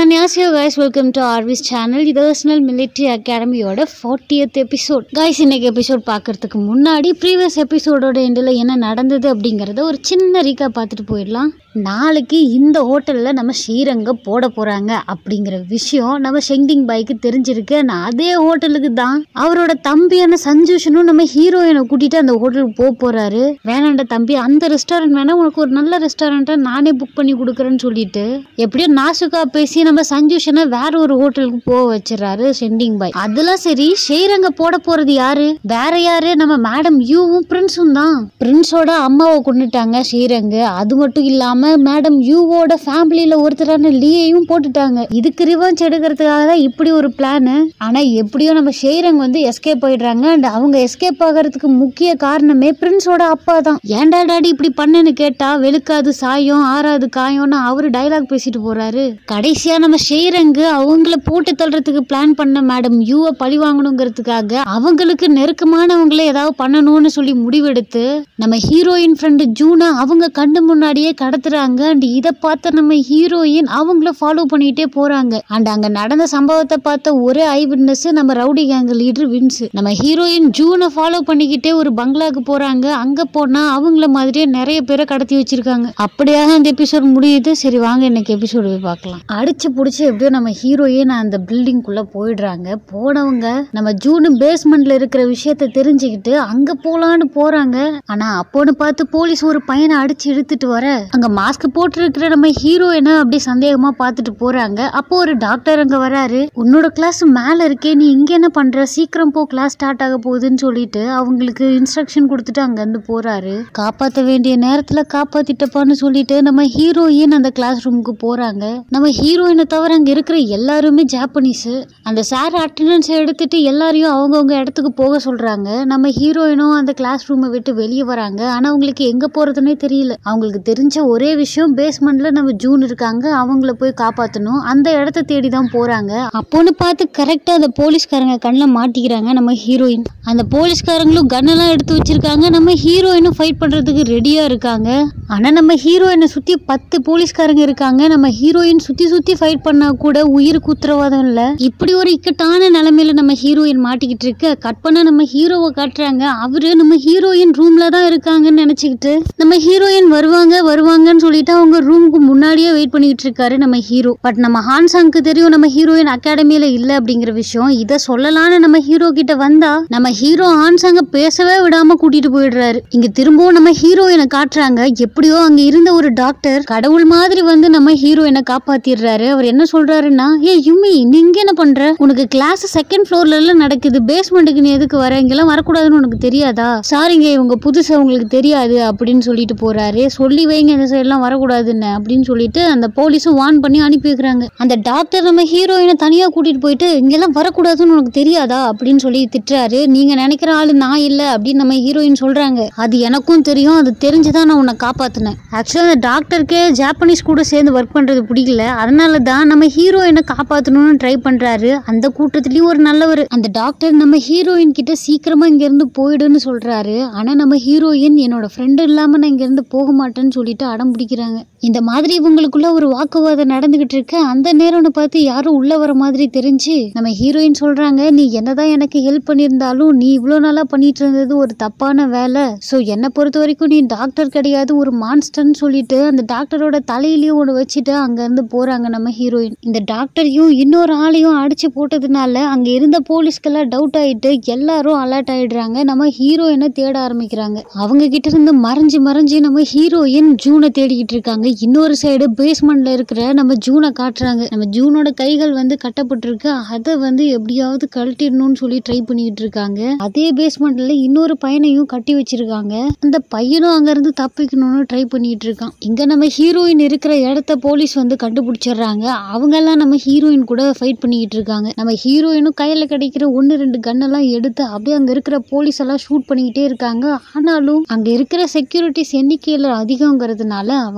அன்யாசியோ guys welcome to Arvis channel இது personal military அகாடமியோட 40th episode guys இன்னைக்கு episode பார்க்கறதுக்கு முன்னாடி ப்ரீவியஸ் எபிசோடோட எண்டில் என்ன நடந்தது அப்படிங்கிறத ஒரு சின்ன ரீக்கா பார்த்துட்டு போயிடலாம் நாளைக்கு இந்த ஹோட்டலில் நம்ம ஸ்ரீரங்கம் போட போகிறாங்க அப்படிங்கிற விஷயம் நம்ம ஷெங்டிங் பாய்க்கு தெரிஞ்சிருக்கு நான் அதே ஹோட்டலுக்கு தான் அவரோட தம்பியான சஞ்சூஷனும் நம்ம ஹீரோயினை கூட்டிட்டு அந்த ஹோட்டலுக்கு போக போறாரு வேணாண்ட தம்பி அந்த ரெஸ்டாரண்ட் வேணா உனக்கு ஒரு நல்ல ரெஸ்டாரண்ட்டை நானே புக் பண்ணி கொடுக்குறேன்னு சொல்லிட்டு எப்படியோ நாசுக்கா பேசி நம்ம சஞ்சூஷனை வேற ஒரு ஹோட்டலுக்கு போக வச்சிடறாரு ஷெண்டிங் பாய் அதெல்லாம் சரி ஸ்ரீரங்க போட போறது யாரு வேற யாரு நம்ம மேடம் யூவும் பிரின்ஸும் தான் பிரின்ஸோட அம்மாவை கொண்டுட்டாங்க ஸ்ரீரங்கு அது மட்டும் இல்லாம மேடம் யூவோட ஃபேமிலியில ஒருத்தரான லீயையும் போட்டுட்டாங்க இதுக்கு ரிவெஞ்ச் எடுக்கிறதுக்காக தான் இப்படி ஒரு பிளான் ஆனா எப்படியோ நம்ம ஷேரங் வந்து எஸ்கேப் ஆயிடுறாங்க அண்ட் அவங்க எஸ்கேப் ஆகிறதுக்கு முக்கிய காரணமே பிரின்ஸோட அப்பா தான் ஏன்டா டாடி இப்படி பண்ணுன்னு கேட்டா வெளுக்காது சாயம் ஆறாது காயம்னு அவரு டைலாக் பேசிட்டு போறாரு கடைசியா நம்ம ஷேரங்கு அவங்கள போட்டு தள்ளுறதுக்கு பிளான் பண்ண மேடம் யூவை பழி வாங்கணுங்கிறதுக்காக அவங்களுக்கு நெருக்கமானவங்கள ஏதாவது பண்ணணும்னு சொல்லி முடிவெடுத்து நம்ம ஹீரோயின் ஃப்ரெண்டு ஜூனை அவங்க கண்ணு முன்னாடியே கடத்துறாங்க அண்ட் இதை பார்த்த நம்ம ஹீரோயின் அவங்கள ஃபாலோ பண்ணிட்டே போறாங்க அண்ட் அங்க நடந்த சம்பவத்தை பார்த்த ஒரே ஐ விட்னஸ் நம்ம ரவுடி கேங் லீடர் வின்ஸ் நம்ம ஹீரோயின் ஜூனை ஃபாலோ பண்ணிக்கிட்டே ஒரு பங்களாக்கு போறாங்க அங்க போனா அவங்கள மாதிரியே நிறைய பேரை கடத்தி வச்சிருக்காங்க அப்படியாக அந்த எபிசோட் முடியுது சரி வாங்க இன்னைக்கு எபிசோடு போய் பார்க்கலாம் அடிச்சு புடிச்சு எப்படியோ நம்ம ஹீரோயின் அந்த பில்டிங் குள்ள போயிடுறாங்க போனவங்க நம்ம ஜூனு பேஸ்மெண்ட்ல இருக்கிற விஷயத்த தெரிஞ்சுக்கிட்டு அங்க போலான்னு போறாங்க ஆனா அப்போன்னு பார்த்து போலீஸ் ஒரு பையனை அடிச்சு இழுத்துட்டு வர அங்க மாஸ்க் போட்டு இருக்கிற நம்ம ஹீரோயினை அப்படியே சந்தேகமா பார்த்துட்டு போறாங்க அப்போ ஒரு டாக்டர் அங்க வராரு உன்னோட கிளாஸ் மேல இருக்கே நீ இங்க என்ன பண்ற சீக்கிரம் போ கிளாஸ் ஸ்டார்ட் ஆக போகுதுன்னு சொல்லிட்டு அவங்களுக்கு இன்ஸ்ட்ரக்ஷன் கொடுத்துட்டு அங்க இருந்து போறாரு காப்பாத்த வேண்டிய நேரத்துல காப்பாத்திட்டப்பான்னு சொல்லிட்டு நம்ம ஹீரோயின் அந்த கிளாஸ் ரூமுக்கு போறாங்க நம்ம ஹீரோயினை தவிர அங்க இருக்கிற எல்லாருமே ஜாப்பனீஸ் அந்த சார் அட்டண்டன்ஸ் எடுத்துட்டு எல்லாரையும் அவங்கவுங்க இடத்துக்கு போக சொல்றாங்க நம்ம ஹீரோயினும் அந்த கிளாஸ் ரூமை விட்டு வெளியே வராங்க ஆனா அவங்களுக்கு எங்க போறதுன்னே தெரியல அவங்களுக்கு தெரிஞ்ச ஒரே விஷயம் பேஸ்மெண்ட்ல நம்ம ஜூன் இருக்காங்க அவங்கள போய் காப்பாத்தணும் அந்த இடத்த தேடி தான் போறாங்க அப்போன்னு பார்த்து கரெக்டா அந்த போலீஸ்காரங்க கண்ணில் மாட்டிக்கிறாங்க நம்ம ஹீரோயின் அந்த போலீஸ்காரங்களும் கன்னெல்லாம் எடுத்து வச்சிருக்காங்க நம்ம ஹீரோயினும் ஃபைட் பண்றதுக்கு ரெடியா இருக்காங்க ஆனா நம்ம ஹீரோயினை சுத்தி பத்து போலீஸ்காரங்க இருக்காங்க நம்ம ஹீரோயின் சுத்தி சுத்தி ஃபைட் பண்ணா கூட உயிருக்கு உத்தரவாதம் இல்ல இப்படி ஒரு இக்கட்டான நிலைமையில நம்ம ஹீரோயின் மாட்டிக்கிட்டு இருக்கு கட் பண்ண நம்ம ஹீரோவை காட்டுறாங்க அவரு நம்ம ஹீரோயின் ரூம்ல தான் இருக்காங்கன்னு நினைச்சுக்கிட்டு நம்ம ஹீரோயின் வருவாங்க வருவாங்கன்னு சொல்லிட்டு அவங்க ரூமுக்கு முன்னாடியே வெயிட் பண்ணிக்கிட்டு இருக்காரு நம்ம ஹீரோ பட் நம்ம ஹான்சாங்க்கு தெரியும் நம்ம ஹீரோயின் அகாடமியில இல்ல அப்படிங்கிற விஷயம் இதை சொல்லலான்னு நம்ம ஹீரோ கிட்ட வந்தா நம்ம ஹீரோ ஹான்சாங்க பேசவே விடாம கூட்டிட்டு போயிடுறாரு இங்க திரும்பவும் நம்ம ஹீரோயினை காட்டுறாங்க எப்படியோ அங்க இருந்த ஒரு டாக்டர் கடவுள் மாதிரி வந்து நம்ம ஹீரோயினை காப்பாத்திடுறாரு அவர் என்ன சொல்றாருன்னா ஏ யுமி நீ இங்க என்ன பண்ற உனக்கு கிளாஸ் செகண்ட் ஃப்ளோர்ல எல்லாம் நடக்குது பேஸ்மெண்ட்டுக்கு நீ எதுக்கு வர இங்கெல்லாம் வரக்கூடாதுன்னு உனக்கு தெரியாதா சாரிங்க இவங்க புதுசா உங்களுக்கு தெரியாது அப்படின்னு சொல்லிட்டு போறாரு சொல்லி வைங்க இந்த சைட்லாம் வரக்கூடாதுன்னு அப்படின்னு சொல்லிட்டு அந்த போலீஸும் வார்ன் பண்ணி அனுப்பி வைக்கிறாங்க அந்த டாக்டர் நம்ம ஹீரோயினை தனியா கூட்டிட்டு போயிட்டு இங்கெல்லாம் வரக்கூடாதுன்னு உனக்கு தெரியாதா அப்படின்னு சொல்லி திட்டுறாரு நீங்க நினைக்கிற ஆளு நான் இல்ல அப்படின்னு நம்ம ஹீரோயின் சொல்றாங்க அது எனக்கும் தெரியும் அது தெரிஞ்சுதான் நான் உன்னை காப்பாத்தினேன் ஆக்சுவலா அந்த டாக்டருக்கே ஜாப்பனீஸ் கூட சேர்ந்து ஒர்க் பண்றது பிடிக்கல அதனால தான் நம்ம ஹீரோயினை காப்பாத்தணும்னு ட்ரை பண்றாரு அந்த கூட்டத்திலயும் ஒரு நல்லவர் அந்த டாக்டர் நம்ம ஹீரோயின் கிட்ட சீக்கிரமா இங்க இருந்து போயிடுன்னு சொல்றாரு ஆனா நம்ம ஹீரோயின் என்னோட ஃப்ரெண்டு இல்லாம நான் இங்க இருந்து போக மாட்டேன்னு சொல்லிட்டு அடம் பிடிக்கிறாங்க இந்த மாதிரி இவங்களுக்குள்ள ஒரு வாக்குவாதம் நடந்துகிட்டு இருக்கு அந்த நேரம்னு பார்த்து யாரும் உள்ள வர மாதிரி தெரிஞ்சு நம்ம ஹீரோயின் சொல்றாங்க நீ என்னதான் எனக்கு ஹெல்ப் பண்ணியிருந்தாலும் நீ இவ்வளோ நாளா பண்ணிட்டு இருந்தது ஒரு தப்பான வேலை ஸோ என்னை பொறுத்த வரைக்கும் நீ டாக்டர் கிடையாது ஒரு மான்ஸ்டர்னு சொல்லிட்டு அந்த டாக்டரோட தலையிலயும் ஒன்று வச்சுட்டு அங்க இருந்து போறாங்க நம்ம ஹீரோயின் இந்த டாக்டரையும் இன்னொரு ஆளையும் அடிச்சு போட்டதுனால அங்க இருந்த போலீஸ்க்கெல்லாம் டவுட் ஆயிட்டு எல்லாரும் அலர்ட் ஆயிடுறாங்க நம்ம ஹீரோயினை தேட ஆரம்பிக்கிறாங்க அவங்க கிட்ட இருந்து மறைஞ்சு மறைஞ்சு நம்ம ஹீரோயின் ஜூனை தேடிக்கிட்டு இருக்காங்க இன்னொரு சைடு பேஸ்மெண்ட்ல இருக்கிற நம்ம ஜூனை காட்டுறாங்க நம்ம ஜூனோட கைகள் வந்து கட்டப்பட்டிருக்கு அதை வந்து எப்படியாவது கழட்டிடணும்னு சொல்லி ட்ரை பண்ணிக்கிட்டு இருக்காங்க அதே பேஸ்மெண்ட்ல இன்னொரு பையனையும் கட்டி வச்சிருக்காங்க அந்த பையனும் அங்க இருந்து தப்பிக்கணும்னு ட்ரை பண்ணிட்டு இருக்கான் இங்க நம்ம ஹீரோயின் இருக்கிற இடத்த போலீஸ் வந்து கண்டுபிடிச்சிடுறாங்க அவங்க எல்லாம் நம்ம ஹீரோயின் கூட ஃபைட் பண்ணிக்கிட்டு இருக்காங்க நம்ம ஹீரோயினும் கையில கிடைக்கிற ஒன்னு ரெண்டு கன்னெல்லாம் எடுத்து அப்படியே அங்க இருக்கிற போலீஸ் எல்லாம் ஷூட் பண்ணிக்கிட்டே இருக்காங்க ஆனாலும் அங்க இருக்கிற செக்யூரிட்டிஸ் எண்ணிக்கையில அதிகங்கிறதுனால அவங்களால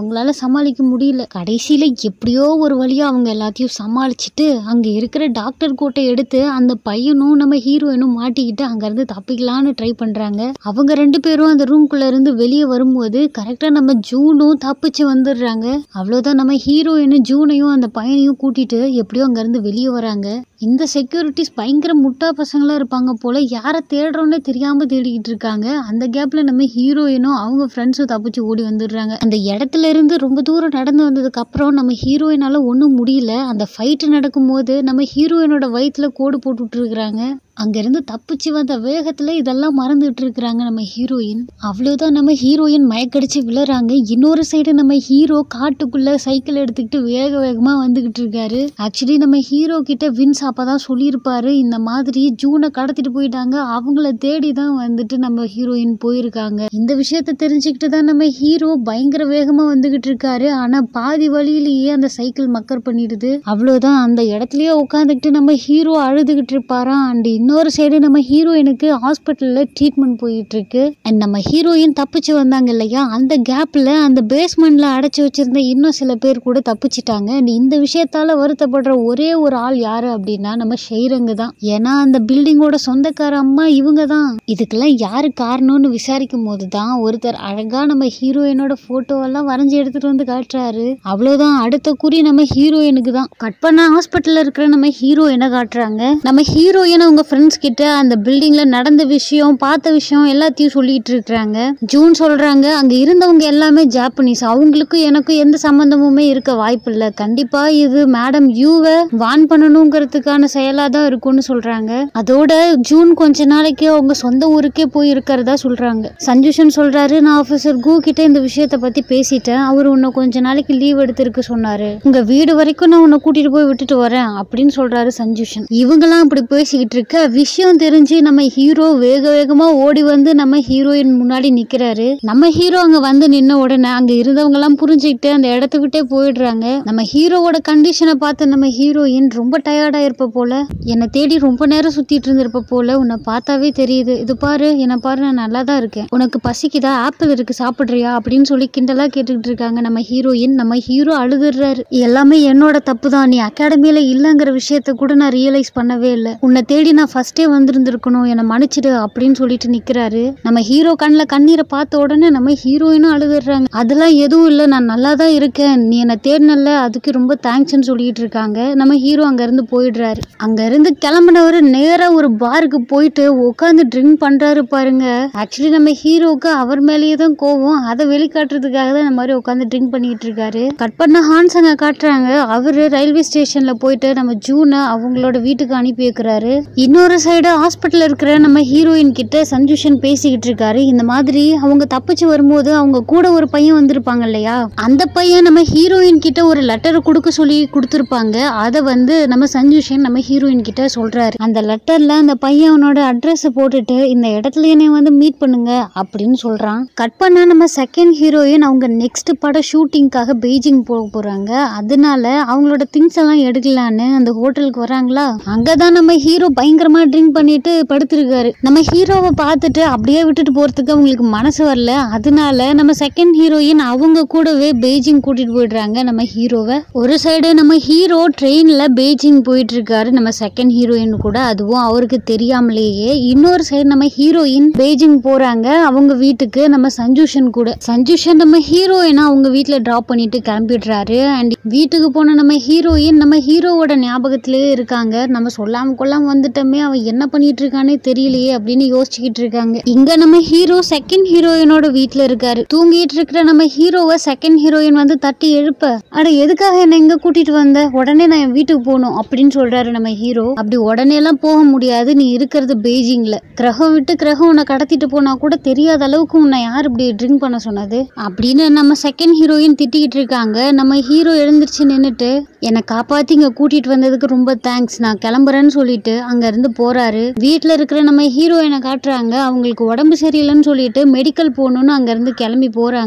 சமாளிக்க முடியல கடைசியில எப்படியோ ஒரு வழியா அவங்க எல்லாத்தையும் சமாளிச்சுட்டு அங்க இருக்கிற டாக்டர் கோட்டை எடுத்து அந்த பையனும் நம்ம ஹீரோயினும் மாட்டிக்கிட்டு அங்க இருந்து தப்பிக்கலான்னு ட்ரை பண்றாங்க அவங்க ரெண்டு பேரும் அந்த ரூம்குள்ள இருந்து வெளியே வரும்போது கரெக்டா நம்ம ஜூனும் தப்பிச்சு வந்துடுறாங்க அவ்வளவுதான் நம்ம ஹீரோயினும் ஜூனையும் அந்த பையனையும் கூட்டிட்டு எப்படியோ அங்க இருந்து வெளியே வராங்க இந்த செக்யூரிட்டிஸ் பயங்கர முட்டா பசங்களா இருப்பாங்க போல யாரை தேடுறோன்னே தெரியாம தேடிக்கிட்டு இருக்காங்க அந்த கேப்ல நம்ம ஹீரோயினும் அவங்க ஃப்ரெண்ட்ஸும் தப்பிச்சு ஓடி வந்துடுறாங்க அந்த இடத்துல இருந்து ரொம்ப தூரம் நடந்து வந்ததுக்கு அப்புறம் நம்ம ஹீரோயினால ஒன்றும் முடியல அந்த ஃபைட்டு நடக்கும்போது நம்ம ஹீரோயினோட வயிற்றுல கோடு போட்டுட்டு இருக்கிறாங்க அங்கிருந்து தப்பிச்சு வந்த வேகத்துல இதெல்லாம் மறந்துட்டு இருக்கிறாங்க நம்ம ஹீரோயின் அவ்வளவுதான் நம்ம ஹீரோயின் மயக்கடிச்சு விழுறாங்க இன்னொரு சைடு நம்ம ஹீரோ காட்டுக்குள்ள சைக்கிள் எடுத்துக்கிட்டு வேக வேகமா வந்துகிட்டு இருக்காரு ஆக்சுவலி நம்ம ஹீரோ கிட்ட வின்ஸ் அப்பதான் சொல்லியிருப்பாரு இந்த மாதிரி ஜூனை கடத்திட்டு போயிட்டாங்க அவங்கள தேடி தான் வந்துட்டு நம்ம ஹீரோயின் போயிருக்காங்க இந்த விஷயத்த தெரிஞ்சுக்கிட்டு தான் நம்ம ஹீரோ பயங்கர வேகமா வந்துகிட்டு இருக்காரு ஆனா பாதி வழியிலேயே அந்த சைக்கிள் மக்கர் பண்ணிடுது அவ்வளவுதான் அந்த இடத்துலயே உட்காந்துக்கிட்டு நம்ம ஹீரோ அழுதுகிட்டு இருப்பாராம் அண்ட் இன்னொரு சைடு நம்ம ஹீரோயினுக்கு ஹாஸ்பிட்டல்ல ட்ரீட்மெண்ட் போயிட்டு இருக்கு அண்ட் நம்ம ஹீரோயின் தப்பிச்சு வந்தாங்க இல்லையா அந்த கேப்ல அந்த பேஸ்மெண்ட்ல அடைச்சு வச்சிருந்த இன்னும் சில பேர் கூட தப்பிச்சிட்டாங்க அண்ட் இந்த விஷயத்தால வருத்தப்படுற ஒரே ஒரு ஆள் யாரு அப்படின்னா நம்ம ஷெய்ரங்கு தான் ஏன்னா அந்த பில்டிங்கோட சொந்தக்கார அம்மா இவங்க தான் இதுக்கெல்லாம் யாரு காரணம்னு விசாரிக்கும் போது தான் ஒருத்தர் அழகா நம்ம ஹீரோயினோட போட்டோ எல்லாம் வரைஞ்சி எடுத்துட்டு வந்து காட்டுறாரு அவ்வளவுதான் அடுத்த குறி நம்ம ஹீரோயினுக்கு தான் கட் பண்ண ஹாஸ்பிட்டல்ல இருக்கிற நம்ம ஹீரோயினை காட்டுறாங்க நம்ம ஹீரோயின் அவங்க ஃப்ரெண்ட்ஸ் கிட்ட அந்த பில்டிங்ல நடந்த விஷயம் பார்த்த விஷயம் எல்லாத்தையும் சொல்லிட்டு இருக்கிறாங்க ஜூன் சொல்றாங்க அங்க இருந்தவங்க எல்லாமே ஜாப்பனீஸ் அவங்களுக்கும் எனக்கும் எந்த சம்பந்தமுமே இருக்க வாய்ப்பு இல்ல கண்டிப்பா இது மேடம் யூவை வான் பண்ணணுங்கிறதுக்கான செயலா தான் இருக்கும்னு சொல்றாங்க அதோட ஜூன் கொஞ்ச நாளைக்கு அவங்க சொந்த ஊருக்கே போய் இருக்கிறதா சொல்றாங்க சஞ்சுஷன் சொல்றாரு நான் ஆபீசர் கு கிட்ட இந்த விஷயத்த பத்தி பேசிட்டேன் அவர் உன்னை கொஞ்ச நாளைக்கு லீவ் எடுத்திருக்க சொன்னாரு உங்க வீடு வரைக்கும் நான் உன்னை கூட்டிட்டு போய் விட்டுட்டு வரேன் அப்படின்னு சொல்றாரு சஞ்சுஷன் இவங்கெல்லாம் இப்படி பேசிக்கிட்டு இருக்க விஷயம் தெரிஞ்சு நம்ம ஹீரோ வேக வேகமா ஓடி வந்து நம்ம ஹீரோயின் முன்னாடி நிக்கிறாரு நம்ம ஹீரோ அங்க வந்து நின்ன உடனே அங்க இருந்தவங்க எல்லாம் புரிஞ்சுக்கிட்டு அந்த இடத்த விட்டே போயிடுறாங்க நம்ம ஹீரோவோட கண்டிஷனை பார்த்து நம்ம ஹீரோயின் ரொம்ப டயர்டா இருப்ப போல என்னை தேடி ரொம்ப நேரம் சுத்திட்டு இருந்திருப்ப போல உன்னை பார்த்தாவே தெரியுது இது பாரு என்னை பாரு நான் நல்லா தான் இருக்கேன் உனக்கு பசிக்குதா ஆப்பிள் இருக்கு சாப்பிடுறியா அப்படின்னு சொல்லி கிண்டலா கேட்டுக்கிட்டு இருக்காங்க நம்ம ஹீரோயின் நம்ம ஹீரோ அழுதுறாரு எல்லாமே என்னோட தப்பு தான் நீ அகாடமியில இல்லைங்கிற விஷயத்த கூட நான் ரியலைஸ் பண்ணவே இல்லை உன்னை தேடி நான் ஃபர்ஸ்டே வந்திருந்திருக்கணும் என்னை மன்னிச்சிடு அப்படின்னு சொல்லிட்டு நிக்கிறாரு நம்ம ஹீரோ கண்ணில் கண்ணீரை பார்த்த உடனே நம்ம ஹீரோயினும் அழுதுறாங்க அதெல்லாம் எதுவும் இல்லை நான் நல்லா தான் இருக்கேன் நீ என்னை தேடினல அதுக்கு ரொம்ப தேங்க்ஸ்னு சொல்லிட்டு இருக்காங்க நம்ம ஹீரோ அங்க இருந்து போயிடுறாரு அங்க இருந்து கிளம்பினவர் நேரா ஒரு பாருக்கு போயிட்டு உட்காந்து ட்ரிங்க் பண்றாரு பாருங்க ஆக்சுவலி நம்ம ஹீரோக்கு அவர் மேலேயே தான் கோவம் அதை வெளிக்காட்டுறதுக்காக தான் இந்த மாதிரி உட்காந்து ட்ரிங்க் பண்ணிட்டு இருக்காரு கட் பண்ண ஹான்ஸ் அங்க காட்டுறாங்க அவரு ரயில்வே ஸ்டேஷன்ல போயிட்டு நம்ம ஜூனை அவங்களோட வீட்டுக்கு அனுப்பி வைக்கிறாரு இன்னொரு சைடு ஹாஸ்பிட்டல் இருக்கிற நம்ம ஹீரோயின் கிட்ட சஞ்சுஷன் பேசிக்கிட்டு இருக்காரு இந்த மாதிரி அவங்க தப்பிச்சு வரும்போது அவங்க கூட ஒரு பையன் வந்திருப்பாங்க இல்லையா அந்த பையன் நம்ம ஹீரோயின் கிட்ட ஒரு லெட்டர் கொடுக்க சொல்லி கொடுத்துருப்பாங்க அதை வந்து நம்ம சஞ்சுஷன் நம்ம ஹீரோயின் கிட்ட சொல்றாரு அந்த லெட்டர்ல அந்த பையனோட அட்ரஸ் போட்டுட்டு இந்த இடத்துல என்னை வந்து மீட் பண்ணுங்க அப்படின்னு சொல்றான் கட் பண்ணா நம்ம செகண்ட் ஹீரோயின் அவங்க நெக்ஸ்ட் பட ஷூட்டிங்காக பெய்ஜிங் போக போறாங்க அதனால அவங்களோட திங்ஸ் எல்லாம் எடுக்கலான்னு அந்த ஹோட்டலுக்கு வராங்களா அங்கதான் நம்ம ஹீரோ பயங்கரமா ட்ரிங்க் பண்ணிட்டு படுத்திருக்காரு நம்ம ஹீரோவை பார்த்துட்டு அப்படியே விட்டுட்டு போறதுக்கு அவங்களுக்கு மனசு வரல அதனால நம்ம செகண்ட் ஹீரோயின் அவங்க கூடவே பெய்ஜிங் கூட்டிட்டு போயிடுறாங்க நம்ம ஹீரோவை ஒரு சைடு நம்ம ஹீரோ ட்ரெயின்ல பெய்ஜிங் போயிட்டு இருக்காரு நம்ம செகண்ட் ஹீரோயின் கூட அதுவும் அவருக்கு தெரியாமலேயே இன்னொரு சைடு நம்ம ஹீரோயின் பெய்ஜிங் போறாங்க அவங்க வீட்டுக்கு நம்ம சஞ்சூஷன் கூட சஞ்சூஷன் நம்ம ஹீரோயினை அவங்க வீட்டுல டிராப் பண்ணிட்டு கிளம்பிடுறாரு அண்ட் வீட்டுக்கு போன நம்ம ஹீரோயின் நம்ம ஹீரோவோட ஞாபகத்திலேயே இருக்காங்க நம்ம சொல்லாம கொள்ளாம வந்துட்டோமே அவன் என்ன பண்ணிட்டு இருக்கானே தெரியலையே அப்படின்னு யோசிச்சுக்கிட்டு இருக்காங்க இங்க நம்ம ஹீரோ செகண்ட் ஹீரோயினோட வீட்டுல இருக்காரு தூங்கிட்டு இருக்கிற நம்ம ஹீரோவை செகண்ட் ஹீரோயின் வந்து தட்டி எழுப்ப அட எதுக்காக என்ன இங்க கூட்டிட்டு வந்த உடனே நான் என் வீட்டுக்கு போகணும் அப்படின்னு சொல்றாரு நம்ம ஹீரோ அப்படி உடனே எல்லாம் போக முடியாது நீ இருக்கிறது பெய்ஜிங்ல கிரகம் விட்டு கிரகம் உன்னை கடத்திட்டு போனா கூட தெரியாத அளவுக்கு உன்னை யார் இப்படி ட்ரிங்க் பண்ண சொன்னது அப்படின்னு நம்ம செகண்ட் ஹீரோயின் திட்டிக்கிட்டு இருக்காங்க நம்ம ஹீரோ எழுந்திருச்சு நின்னுட்டு என்னை காப்பாத்தி இங்க கூட்டிட்டு வந்ததுக்கு ரொம்ப தேங்க்ஸ் நான் கிளம்புறேன்னு சொல்லிட்டு அங்க இருந்து போறாரு வீட்டுல இருக்கிற நம்ம ஹீரோயினை காட்டுறாங்க அவங்களுக்கு உடம்பு சரியில்லைன்னு சொல்லிட்டு மெடிக்கல் போகணும்னு அங்க இருந்து கிளம்பி போறாங்க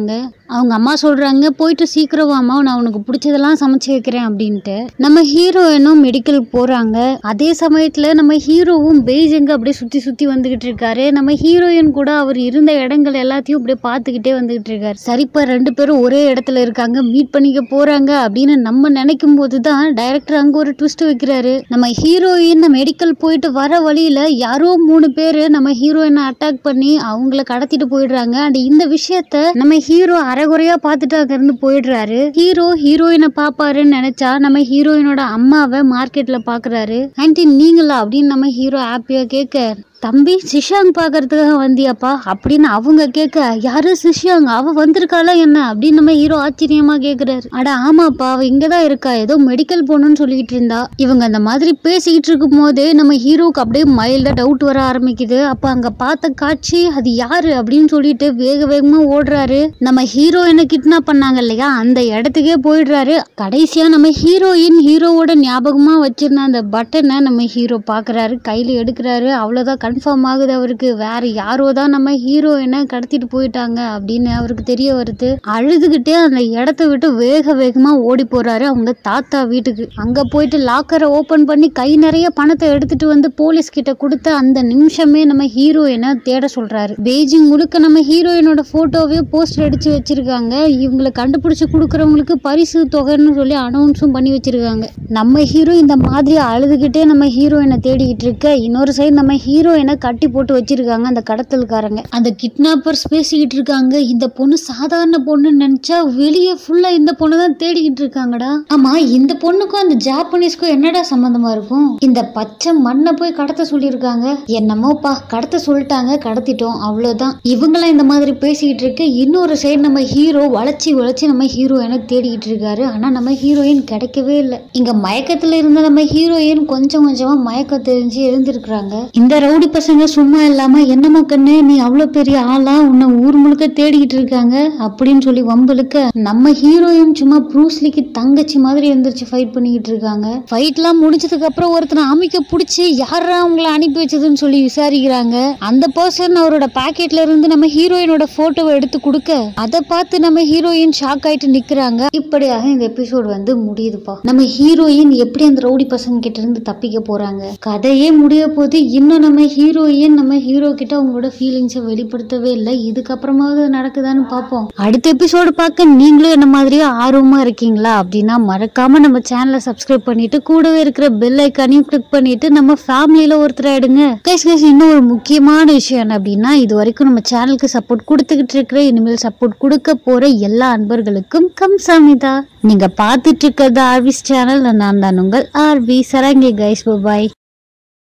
அவங்க அம்மா சொல்றாங்க போயிட்டு சீக்கிரம் வாமா நான் உனக்கு பிடிச்சதெல்லாம் சமைச்சு வைக்கிறேன் அப்படின்ட்டு நம்ம ஹீரோயினும் மெடிக்கல் போறாங்க அதே சமயத்துல நம்ம ஹீரோவும் பெய்ஜிங்க அப்படியே சுத்தி சுத்தி வந்துகிட்டு இருக்காரு நம்ம ஹீரோயின் கூட அவர் இருந்த இடங்கள் எல்லாத்தையும் அப்படியே பார்த்துக்கிட்டே வந்துகிட்டு இருக்காரு சரிப்பா ரெண்டு பேரும் ஒரே இடத்துல இருக்காங்க மீட் பண்ணிக்க போறாங்க அப்படின்னு நம்ம நினைக்கும் போதுதான் டைரக்டர் அங்க ஒரு ட்விஸ்ட் வைக்கிறாரு நம்ம ஹீரோயின் மெடிக்கல் போயிட்டு வர வழியில யாரோ மூணு பேரு நம்ம ஹீரோயினை அட்டாக் பண்ணி அவங்கள கடத்திட்டு போயிடுறாங்க அண்ட் இந்த விஷயத்த நம்ம ஹீரோ அரைகுறையா பார்த்துட்டு அங்க இருந்து போயிடுறாரு ஹீரோ ஹீரோயினை பாப்பாருன்னு நினைச்சா நம்ம ஹீரோயினோட அம்மாவை மார்க்கெட்ல பாக்குறாரு ஆன்டி நீங்களா அப்படின்னு நம்ம ஹீரோ ஹாப்பியா கேட்க தம்பி சிஷாங் பார்க்கறதுக்காக வந்தியாப்பா அப்படின்னு அவங்க கேட்க யாரு சிஷாங் அவ வந்திருக்காளா என்ன அப்படின்னு நம்ம ஹீரோ ஆச்சரியமா கேக்குறாரு அட ஆமாப்பா அவ இங்கதான் இருக்கா ஏதோ மெடிக்கல் போகணும்னு சொல்லிட்டு இருந்தா இவங்க அந்த மாதிரி பேசிக்கிட்டு இருக்கும் போதே நம்ம ஹீரோக்கு அப்படியே மைல்டா டவுட் வர ஆரம்பிக்குது அப்ப அங்க பார்த்த காட்சி அது யாரு அப்படின்னு சொல்லிட்டு வேக வேகமா ஓடுறாரு நம்ம ஹீரோயினை கிட்னாப் பண்ணாங்க இல்லையா அந்த இடத்துக்கே போயிடுறாரு கடைசியா நம்ம ஹீரோயின் ஹீரோவோட ஞாபகமா வச்சிருந்த அந்த பட்டனை நம்ம ஹீரோ பாக்குறாரு கையில எடுக்கிறாரு அவ்வளவுதான் கன்ஃபார்ம் ஆகுது அவருக்கு வேற யாரோ தான் நம்ம ஹீரோயினை கடத்திட்டு போயிட்டாங்க அப்படின்னு அவருக்கு தெரிய வருது அழுதுகிட்டே அந்த இடத்த விட்டு வேக வேகமா ஓடி போறாரு அவங்க தாத்தா வீட்டுக்கு அங்க போயிட்டு லாக்கரை ஓபன் பண்ணி கை நிறைய பணத்தை எடுத்துட்டு வந்து போலீஸ் கிட்ட கொடுத்த அந்த நிமிஷமே நம்ம ஹீரோயினை தேட சொல்றாரு பெய்ஜிங் முழுக்க நம்ம ஹீரோயினோட போட்டோவே போஸ்டர் அடிச்சு வச்சிருக்காங்க இவங்களை கண்டுபிடிச்சு கொடுக்கறவங்களுக்கு பரிசு தொகைன்னு சொல்லி அனௌன்ஸும் பண்ணி வச்சிருக்காங்க நம்ம ஹீரோ இந்த மாதிரி அழுதுகிட்டே நம்ம ஹீரோயினை தேடிக்கிட்டு இருக்க இன்னொரு சைடு நம்ம ஹீரோயினை கட்டி போட்டு வச்சிருக்காங்க அந்த கடத்தல்காரங்க அந்த கிட்னாப்பர்ஸ் பேசிக்கிட்டு இருக்காங்க இந்த பொண்ணு சாதாரண பொண்ணுன்னு நினைச்சா வெளியே ஃபுல்லா இந்த பொண்ணு தான் தேடிக்கிட்டு இருக்காங்கடா ஆமா இந்த பொண்ணுக்கும் அந்த ஜாப்பனீஸ்க்கும் என்னடா சம்பந்தமா இருக்கும் இந்த பச்சை மண்ணை போய் கடத்த சொல்லியிருக்காங்க என்னமோப்பா கடத்த சொல்லிட்டாங்க கடத்திட்டோம் அவ்வளவுதான் இவங்களாம் இந்த மாதிரி பேசிக்கிட்டு இருக்க இன்னொரு சைடு நம்ம ஹீரோ வளைச்சி வளைச்சி நம்ம ஹீரோயினை தேடிக்கிட்டு இருக்காரு ஆனா நம்ம ஹீரோயின் கிடைக்கவே இல்லை இங்க மயக்கத்துல இருந்த நம்ம ஹீரோயின் கொஞ்சம் கொஞ்சமா மயக்கம் தெரிஞ்சு எழுந்திருக்கிறாங்க இந்த ரவுடி பசங்க சும்மா இல்லாம என்னம்மா கண்ணு நீ அவ்வளவு பெரிய ஆளா உன்னை ஊர் முழுக்க தேடிக்கிட்டு இருக்காங்க அப்படின்னு சொல்லி வம்புலுக்க நம்ம ஹீரோயின் சும்மா ப்ரூஸ்லிக்கு தங்கச்சி மாதிரி எந்திரிச்சு ஃபைட் பண்ணிக்கிட்டு இருக்காங்க ஃபைட்லாம் முடிஞ்சதுக்கு அப்புறம் ஒருத்தனை அமைக்க பிடிச்சி யாரா அவங்கள அனுப்பி வச்சதுன்னு சொல்லி விசாரிக்கிறாங்க அந்த பர்சன் அவரோட பாக்கெட்ல இருந்து நம்ம ஹீரோயினோட போட்டோவை எடுத்து கொடுக்க அதை பார்த்து நம்ம ஹீரோயின் ஷாக் ஆயிட்டு நிக்கிறாங்க இப்படியாக இந்த எபிசோட் வந்து முடியுதுப்பா நம்ம ஹீரோயின் எப்படி அந்த ரவுடி பசங்க கிட்ட இருந்து தப்பிக்க போறாங்க கதையே முடிய போது இன்னும் நம்ம ஹீரோயின் நம்ம ஹீரோ கிட்ட அவங்களோட ஃபீலிங்ஸை வெளிப்படுத்தவே இல்லை இதுக்கப்புறமாவது நடக்குதான்னு பார்ப்போம் அடுத்த எபிசோடு பார்க்க நீங்களும் என்ன மாதிரியே ஆர்வமா இருக்கீங்களா அப்படின்னா மறக்காம நம்ம சேனலை சப்ஸ்கிரைப் பண்ணிட்டு கூடவே இருக்கிற பெல் ஐக்கானையும் கிளிக் பண்ணிட்டு நம்ம ஃபேமிலியில ஒருத்தர் ஆயிடுங்க கைஸ் கைஸ் இன்னும் ஒரு முக்கியமான விஷயம் என்ன அப்படின்னா இது வரைக்கும் நம்ம சேனலுக்கு சப்போர்ட் கொடுத்துக்கிட்டு இருக்கிற இனிமேல் சப்போர்ட் கொடுக்க போற எல்லா அன்பர்களுக்கும் கம் சாமிதா நீங்க பார்த்துட்டு இருக்கிறது ஆர்விஸ் சேனல் நான் தான் உங்கள் ஆர்வி சரங்கி கைஸ் பாய்